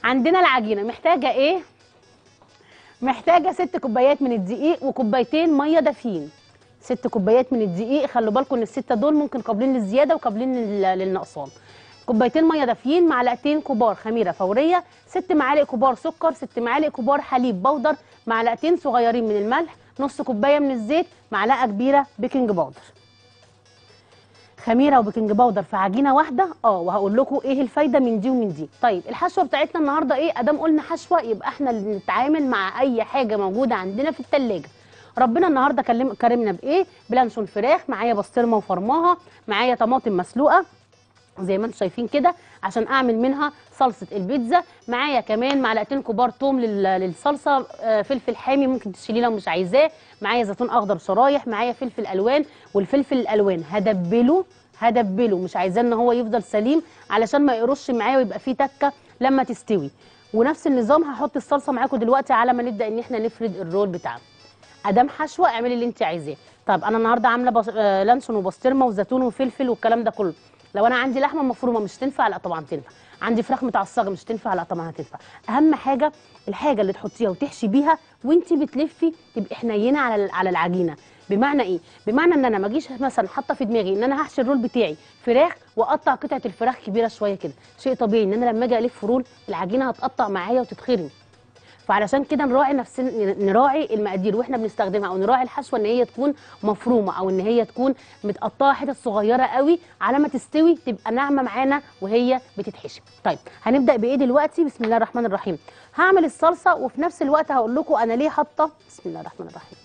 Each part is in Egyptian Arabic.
عندنا العجينه محتاجه ايه محتاجه ست كوبايات من الدقيق وكوبايتين ميه دافيين ست كوبايات من الدقيق خلوا بالكم ان السته دول ممكن قابلين للزياده وقابلين لل- للنقصان كوبايتين ميه دافيين معلقتين كبار خميره فوريه ست معالق كبار سكر ست معالق كبار حليب بودر معلقتين صغيرين من الملح نص كوبايه من الزيت معلقه كبيره بيكنج باودر خميره وبيكنج باودر في عجينه واحده اه وهقول لكم ايه الفايده من دي ومن دي طيب الحشوه بتاعتنا النهارده ايه ادام قلنا حشوه يبقى احنا اللي نتعامل مع اي حاجه موجوده عندنا في التلاجة ربنا النهارده كلم كرمنا بايه بلانشون فراخ معايا بسطرمه وفرماها معايا طماطم مسلوقه زي ما انتم شايفين كده عشان اعمل منها صلصه البيتزا معايا كمان معلقتين كبار توم لل- للصلصه آه، فلفل حامي ممكن تشيليه لو مش عايزاه معايا زيتون اخضر شرايح معايا فلفل الوان والفلفل الالوان هدبله هدبله مش عايزاه ان هو يفضل سليم علشان ما يقرش معايا ويبقى فيه تكه لما تستوي ونفس النظام هحط الصلصه معاكم دلوقتي على ما نبدا ان احنا نفرد الرول بتاعنا ادام حشوه اعملي اللي انت عايزاه طب انا النهارده عامله بص... آه لانشون وبسطرمه وزيتون وفلفل والكلام ده كله لو انا عندي لحمه مفرومه مش تنفع لا طبعا تنفع عندي فراخ متعصجه مش تنفع لا طبعا هتنفع اهم حاجه الحاجه اللي تحطيها وتحشي بيها وانت بتلفي تبقي حنينه على على العجينه بمعنى ايه بمعنى ان انا ما اجيش مثلا حاطه في دماغي ان انا هحشي الرول بتاعي فراخ واقطع قطعه الفراخ كبيره شويه كده شيء طبيعي ان انا لما اجي الف رول العجينه هتقطع معايا وتتخرم فعلشان كده نراعي نفسنا نراعي المقادير واحنا بنستخدمها او نراعي الحشوه ان هي تكون مفرومه او ان هي تكون متقطعه حتت صغيره قوي على ما تستوي تبقى ناعمه معانا وهي بتتحشي طيب هنبدا بايه دلوقتي بسم الله الرحمن الرحيم هعمل الصلصه وفي نفس الوقت هقول لكم انا ليه حاطه بسم الله الرحمن الرحيم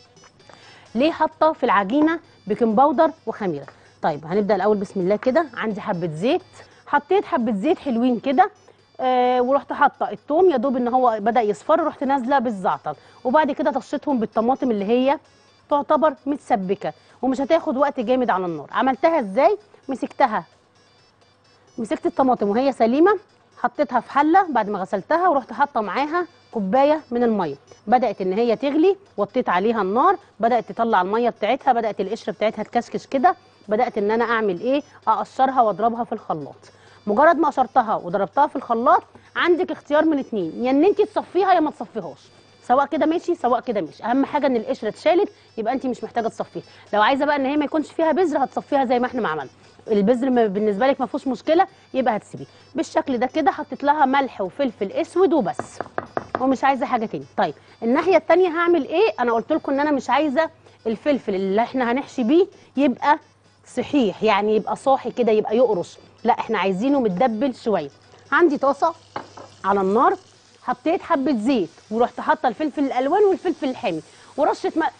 ليه حاطه في العجينه بيكنج باودر وخميره طيب هنبدا الاول بسم الله كده عندي حبه زيت حطيت حبه زيت حلوين كده آه ورحت حاطه التوم يا دوب ان هو بدا يصفر رحت نازله بالزعتر وبعد كده طشيتهم بالطماطم اللي هي تعتبر متسبكه ومش هتاخد وقت جامد على النار عملتها ازاي مسكتها مسكت الطماطم وهي سليمه حطيتها في حله بعد ما غسلتها ورحت حاطه معاها كوبايه من الميه بدات ان هي تغلي وطيت عليها النار بدات تطلع الميه بتاعتها بدات القشره بتاعتها تكشكش كده بدات ان انا اعمل ايه اقشرها واضربها في الخلاط مجرد ما قشرتها وضربتها في الخلاط عندك اختيار من اتنين يا ان انت تصفيها يا ما تصفيهاش سواء كده ماشي سواء كده ماشي اهم حاجه ان القشره اتشالت يبقى انت مش محتاجه تصفيها لو عايزه بقى ان هي ما يكونش فيها بذر هتصفيها زي ما احنا ما عملنا البذر ما- بالنسبه لك ما فيهوش مشكله يبقى هتسيبيه بالشكل ده كده حطيت لها ملح وفلفل اسود وبس ومش عايزه حاجه تاني طيب الناحيه التانيه هعمل ايه انا قلت لكم ان انا مش عايزه الفلفل اللي احنا هنحشي بيه يبقى صحيح يعني يبقى صاحي كده يبقى يقرش لا احنا عايزينه متدبل شويه عندي طاسه على النار حطيت حبه زيت ورحت حاطه الفلفل الالوان والفلفل الحامي ورشه ماء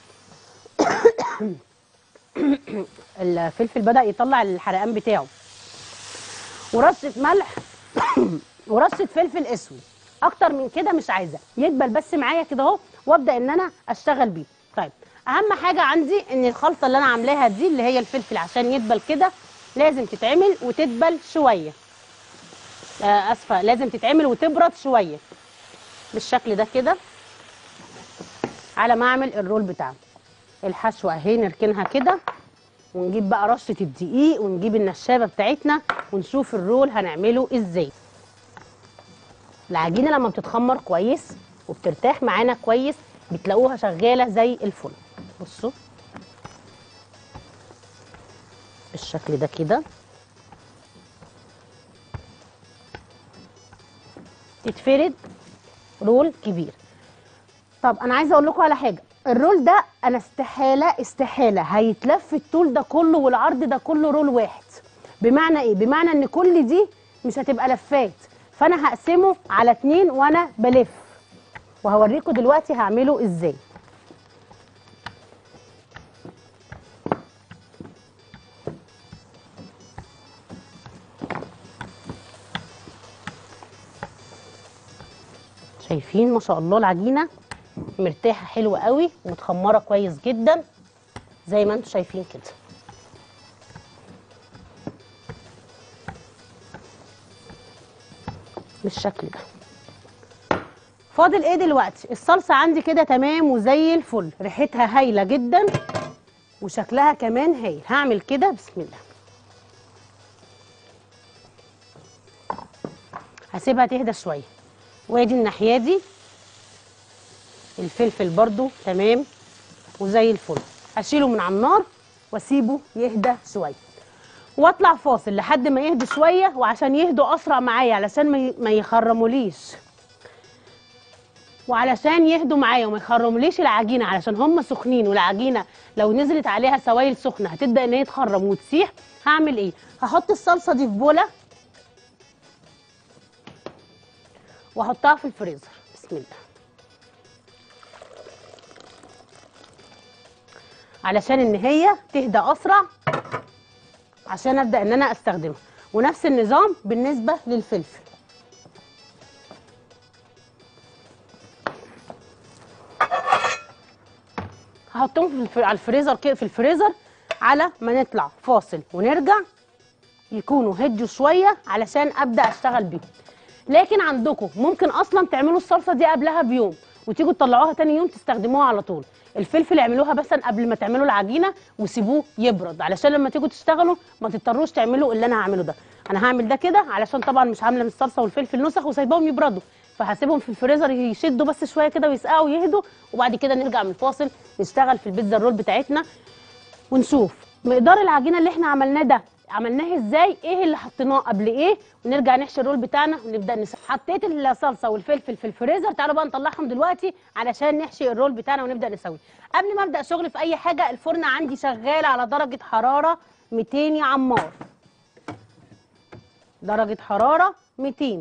الفلفل بدا يطلع الحرقان بتاعه ورشه ملح ورشه فلفل اسود اكتر من كده مش عايزه يدبل بس معايا كده اهو وابدا ان انا اشتغل بيه طيب اهم حاجه عندي ان الخلطه اللي انا عاملاها دي اللي هي الفلفل عشان يدبل كده لازم تتعمل وتدبل شويه آه اسفه لازم تتعمل وتبرد شويه بالشكل ده كده على ما اعمل الرول بتاعنا الحشوه اهي نركنها كده ونجيب بقى رشه الدقيق ونجيب النشابه بتاعتنا ونشوف الرول هنعمله ازاي العجينه لما بتتخمر كويس وبترتاح معانا كويس بتلاقوها شغاله زي الفل بصوا بالشكل ده كده تتفرد رول كبير طب انا عايزه اقول لكم على حاجه الرول ده انا استحاله استحاله هيتلف الطول ده كله والعرض ده كله رول واحد بمعنى ايه بمعنى ان كل دي مش هتبقى لفات فانا هقسمه على اتنين وانا بلف وهوريكم دلوقتي هعمله ازاي شايفين ما شاء الله العجينه مرتاحه حلوه قوي ومتخمره كويس جدا زي ما انتم شايفين كده بالشكل ده فاضل ايه دلوقتي الصلصه عندي كده تمام وزي الفل ريحتها هايله جدا وشكلها كمان هايل هعمل كده بسم الله هسيبها تهدى شويه وادي الناحيه دي الفلفل برضو تمام وزي الفل هشيله من على النار واسيبه يهدى شويه واطلع فاصل لحد ما يهدى شويه وعشان يهدوا اسرع معايا علشان ما ي- ما يخرموليش وعلشان يهدوا معايا وما يخرموليش العجينه علشان هم سخنين والعجينه لو نزلت عليها سوائل سخنه هتبدا ان هي تخرم وتسيح هعمل ايه هحط الصلصه دي في بوله واحطها في الفريزر بسم الله علشان ان هي تهدى اسرع عشان ابدا ان انا استخدمها ونفس النظام بالنسبه للفلفل هحطهم في الف- على الفريزر كده في الفريزر على ما نطلع فاصل ونرجع يكونوا هدوا شويه علشان ابدا اشتغل بيهم لكن عندكم ممكن اصلا تعملوا الصلصه دي قبلها بيوم وتيجوا تطلعوها تاني يوم تستخدموها على طول الفلفل اعملوها بس قبل ما تعملوا العجينه وسيبوه يبرد علشان لما تيجوا تشتغلوا ما تضطروش تعملوا اللي انا هعمله ده انا هعمل ده كده علشان طبعا مش عامله من الصلصه والفلفل نسخ وسايباهم يبردوا فهسيبهم في الفريزر يشدوا بس شويه كده ويسقعوا ويهدوا وبعد كده نرجع من الفاصل نشتغل في البيتزا الرول بتاعتنا ونشوف مقدار العجينه اللي احنا عملناه ده عملناه ازاي ايه اللي حطيناه قبل ايه ونرجع نحشي الرول بتاعنا ونبدا نسوي حطيت الصلصه والفلفل في الفريزر تعالوا بقى نطلعهم دلوقتي علشان نحشي الرول بتاعنا ونبدا نسوي قبل ما ابدا شغل في اي حاجه الفرن عندي شغال على درجه حراره 200 يا عمار درجه حراره 200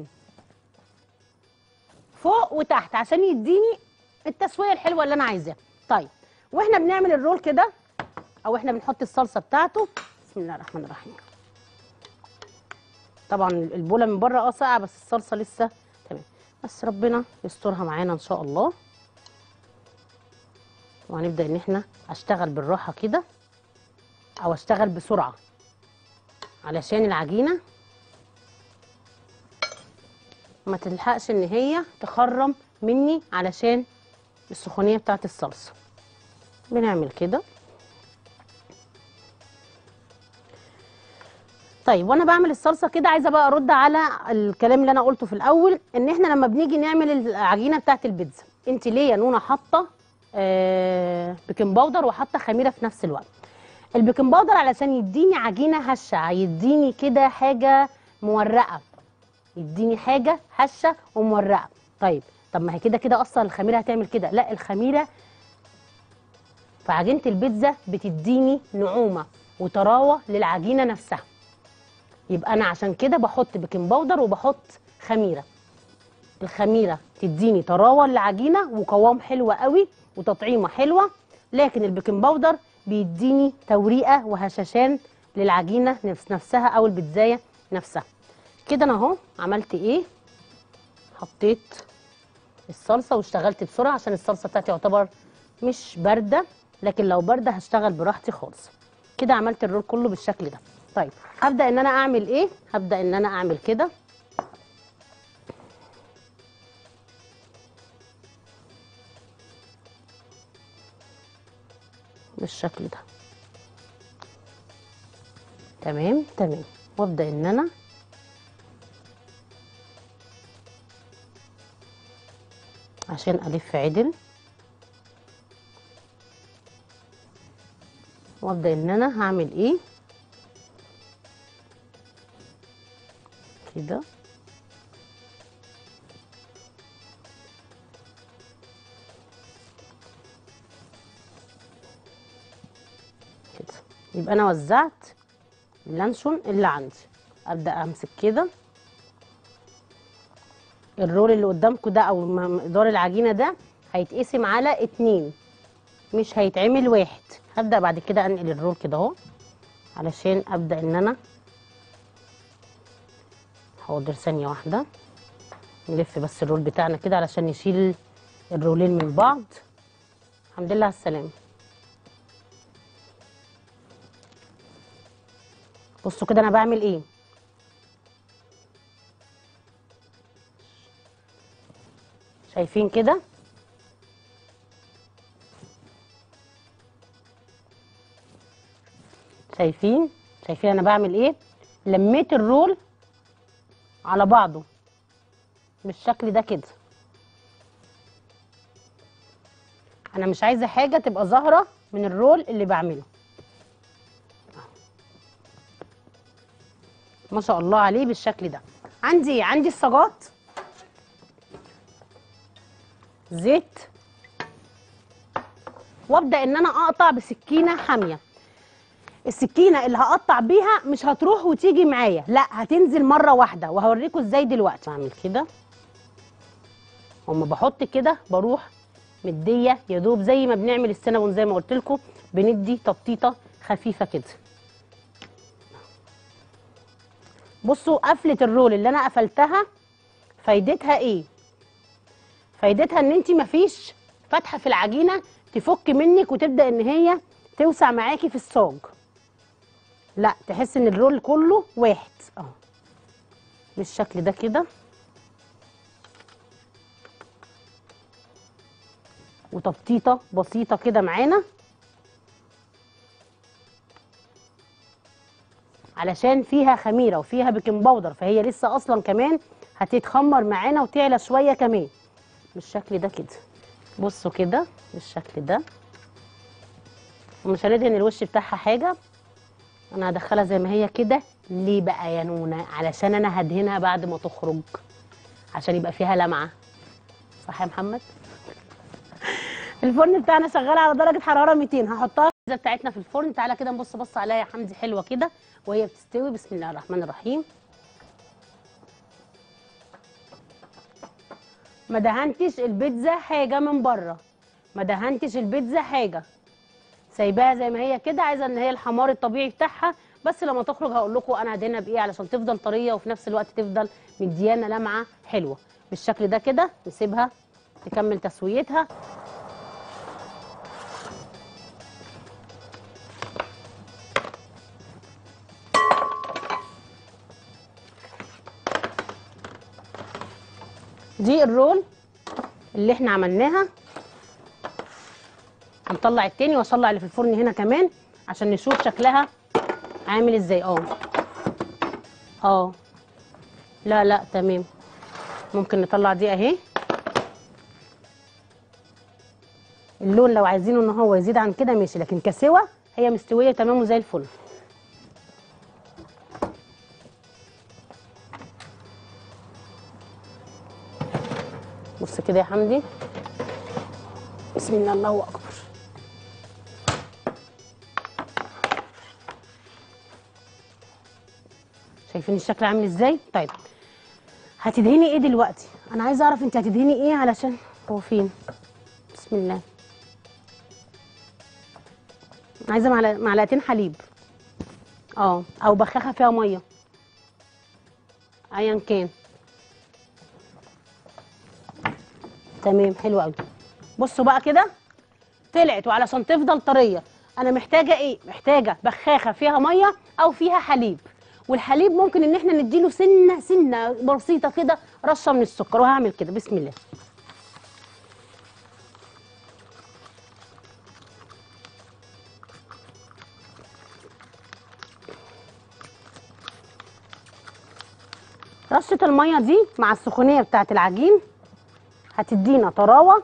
فوق وتحت عشان يديني التسويه الحلوه اللي انا عايزاها طيب واحنا بنعمل الرول كده او احنا بنحط الصلصه بتاعته بسم الله الرحمن الرحيم طبعا البوله من بره اه ساقعه بس الصلصه لسه تمام بس ربنا يسترها معانا ان شاء الله وهنبدا ان احنا اشتغل بالراحه كده او اشتغل بسرعه علشان العجينه ما تلحقش ان هي تخرم مني علشان السخونيه بتاعت الصلصه بنعمل كده طيب وانا بعمل الصلصه كده عايزه بقى ارد على الكلام اللي انا قلته في الاول ان احنا لما بنيجي نعمل العجينه بتاعت البيتزا انت ليه يا نونا حاطه آه بيكنج باودر وحاطه خميره في نفس الوقت البيكنج باودر علشان يديني عجينه هشه يديني كده حاجه مورقه يديني حاجه هشه ومورقه طيب طب ما هي كده كده اصلا الخميره هتعمل كده لا الخميره في عجينه البيتزا بتديني نعومه وطراوه للعجينه نفسها يبقى انا عشان كده بحط بيكنج باودر وبحط خميره الخميره تديني طراوه للعجينه وقوام حلو قوي وتطعيمه حلوه لكن البيكنج باودر بيديني توريقه وهشاشان للعجينه نفس نفسها او البيتزايه نفسها كده انا اهو عملت ايه حطيت الصلصه واشتغلت بسرعه عشان الصلصه بتاعتي يعتبر مش بارده لكن لو بارده هشتغل براحتي خالص كده عملت الرول كله بالشكل ده طيب هبدا ان انا اعمل ايه هبدا ان انا اعمل كده بالشكل ده تمام تمام وابدا ان انا عشان الف عدل وابدا ان انا هعمل ايه كده كده يبقى انا وزعت اللانشون اللي عندي ابدا امسك كده الرول اللي قدامكم ده او م- مقدار العجينه ده هيتقسم على اتنين مش هيتعمل واحد هبدا بعد كده انقل الرول كده اهو علشان ابدا ان انا حاضر ثانيه واحده نلف بس الرول بتاعنا كده علشان نشيل الرولين من بعض الحمد لله على السلامه بصوا كده انا بعمل ايه شايفين كده شايفين شايفين انا بعمل ايه لميت الرول على بعضه بالشكل ده كده انا مش عايزه حاجه تبقى ظاهره من الرول اللي بعمله ما شاء الله عليه بالشكل ده عندي ايه عندي الصاجات زيت وابدا ان انا اقطع بسكينه حاميه السكينه اللي هقطع بيها مش هتروح وتيجي معايا لا هتنزل مره واحده وهوريكم ازاي دلوقتي بعمل كده وما بحط كده بروح مديه يا دوب زي ما بنعمل السينابون زي ما قلت لكم بندي تبطيطه خفيفه كده بصوا قفله الرول اللي انا قفلتها فايدتها ايه فايدتها ان انت مفيش فتحه في العجينه تفك منك وتبدا ان هي توسع معاكي في الصاج لا تحس ان الرول كله واحد اهو بالشكل ده كده وتبطيطه بسيطه كده معانا علشان فيها خميره وفيها بيكنج باودر فهي لسه اصلا كمان هتتخمر معانا وتعلى شويه كمان بالشكل ده كده بصوا كده بالشكل ده ومش هندهن الوش بتاعها حاجه انا هدخلها زي ما هي كده ليه بقى يا نونا علشان انا هدهنها بعد ما تخرج عشان يبقى فيها لمعه صح يا محمد الفرن بتاعنا شغال على درجه حراره 200 هحطها البيتزا بتاعتنا في الفرن تعالى كده نبص بص عليها يا حمدي حلوه كده وهي بتستوي بسم الله الرحمن الرحيم ما دهنتش البيتزا حاجه من بره ما دهنتش البيتزا حاجه سايباها زي ما هي كده عايزه ان هي الحمار الطبيعي بتاعها بس لما تخرج هقول لكم انا هدهنها بايه علشان تفضل طريه وفي نفس الوقت تفضل مديانه لمعه حلوه بالشكل ده كده نسيبها تكمل تسويتها دي الرول اللي احنا عملناها هنطلع التاني واطلع اللي في الفرن هنا كمان عشان نشوف شكلها عامل ازاي اه اه لا لا تمام ممكن نطلع دي اهي اللون لو عايزينه ان هو يزيد عن كده ماشي لكن كسوى هي مستويه تمام وزي الفل بص كده يا حمدي بسم الله الله اكبر شايفين الشكل عامل ازاي طيب هتدهني ايه دلوقتي انا عايزه اعرف انت هتدهني ايه علشان هو فين بسم الله عايزه معلق- معلقتين حليب اه او بخاخه فيها ميه ايا كان تمام حلو قوي بصوا بقى كده طلعت وعلشان تفضل طريه انا محتاجه ايه محتاجه بخاخه فيها ميه او فيها حليب والحليب ممكن ان احنا نديله سنه سنه بسيطه كده رشه من السكر وهعمل كده بسم الله رشه الميه دي مع السخونيه بتاعه العجين هتدينا طراوه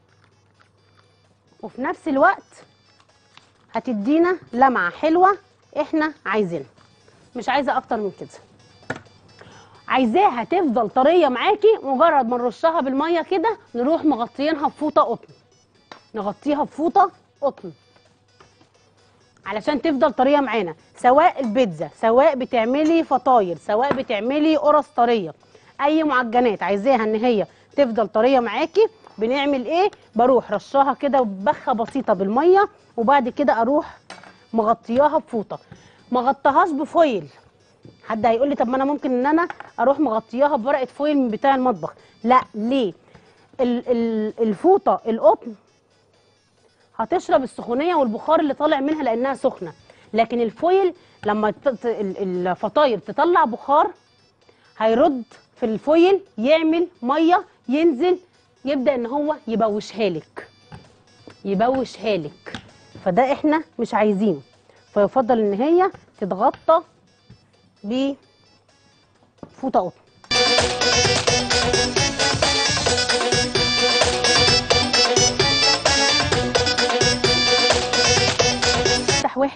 وفي نفس الوقت هتدينا لمعه حلوه احنا عايزينها مش عايزه اكتر من كده عايزاها تفضل طريه معاكي مجرد ما نرشها بالميه كده نروح مغطيينها بفوطه قطن نغطيها بفوطه قطن علشان تفضل طريه معانا سواء البيتزا سواء بتعملي فطاير سواء بتعملي قرص طريه اي معجنات عايزاها ان هي تفضل طريه معاكي بنعمل ايه بروح رشاها كده ببخه بسيطه بالميه وبعد كده اروح مغطياها بفوطه ما غطيهاش بفويل حد هيقول لي طب ما انا ممكن ان انا اروح مغطياها بورقه فويل من بتاع المطبخ لا ليه ال- ال- الفوطه القطن هتشرب السخونيه والبخار اللي طالع منها لانها سخنه لكن الفويل لما ت- ت- ال- الفطاير تطلع بخار هيرد في الفويل يعمل ميه ينزل يبدا ان هو يبوشها لك يبوشها لك فده احنا مش عايزينه فيفضل ان هي تتغطى بفوطه قطن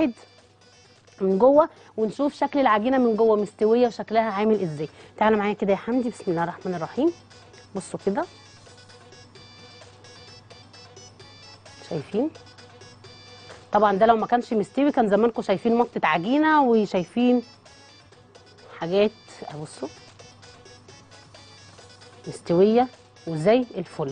واحد من جوه ونشوف شكل العجينه من جوه مستويه وشكلها عامل ازاي تعالى معايا كده يا حمدي بسم الله الرحمن الرحيم بصوا كده شايفين طبعا ده لو ما كانش مستوي كان زمانكم شايفين مطه عجينه وشايفين حاجات بصوا مستويه وزي الفل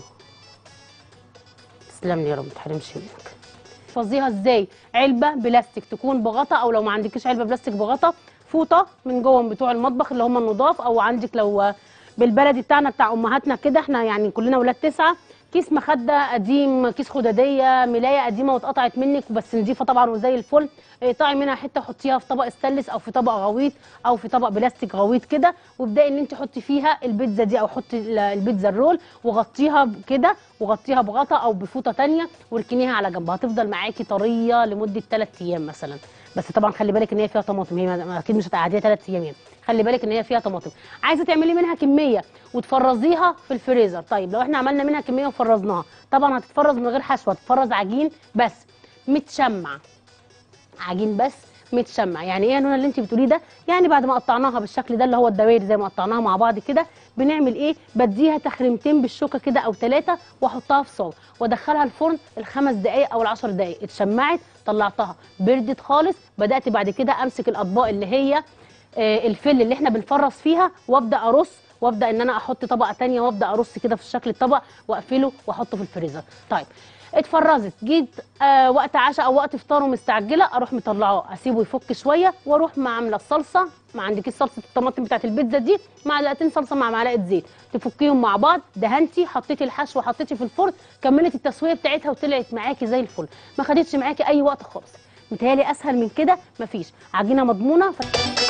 تسلم لي يا رب ما تحرمش منك تحفظيها ازاي علبه بلاستيك تكون بغطا او لو ما عندكيش علبه بلاستيك بغطا فوطه من جوه من بتوع المطبخ اللي هم النضاف او عندك لو بالبلدي بتاعنا بتاع امهاتنا كده احنا يعني كلنا ولاد تسعه كيس مخده قديم كيس خداديه ملايه قديمه واتقطعت منك بس نضيفه طبعا وزي الفل اقطعي منها حته حطيها في طبق استانلس او في طبق غويط او في طبق بلاستيك غويط كده وابداي ان انت حطي فيها البيتزا دي او حطي ال- البيتزا الرول وغطيها كده وغطيها بغطا او بفوطه تانية واركنيها على جنب هتفضل معاكي طريه لمده 3 ايام مثلا بس طبعا خلي بالك ان هي فيها طماطم هي ما- اكيد مش هتقعديها 3 ايام يعني خلي بالك ان هي فيها طماطم عايزه تعملي منها كميه وتفرزيها في الفريزر طيب لو احنا عملنا منها كميه وفرزناها طبعا هتتفرز من غير حشوه هتتفرز عجين بس متشمع عجين بس متشمع يعني ايه يا نونا اللي انت بتقوليه ده يعني بعد ما قطعناها بالشكل ده اللي هو الدوائر زي ما قطعناها مع بعض كده بنعمل ايه بديها تخريمتين بالشوكه كده او ثلاثه واحطها في صاج وادخلها الفرن الخمس دقائق او العشر دقائق اتشمعت طلعتها بردت خالص بدات بعد كده امسك الاطباق اللي هي آه، الفل اللي احنا بنفرز فيها وابدا ارص وابدا ان انا احط طبقه تانية وابدا ارص كده في شكل الطبق واقفله واحطه في الفريزر طيب اتفرزت جيت آه وقت عشاء او وقت فطار ومستعجله اروح مطلعاه اسيبه يفك شويه واروح ما عامله الصلصه ما عندكيش صلصه الطماطم بتاعت البيتزا دي معلقتين صلصه مع معلقه زيت تفكيهم مع بعض دهنتي حطيتي الحشو حطيتي في الفرن كملت التسويه بتاعتها وطلعت معاكي زي الفل ما خدتش معاكي اي وقت خالص متهيألي اسهل من كده مفيش عجينه مضمونه ف...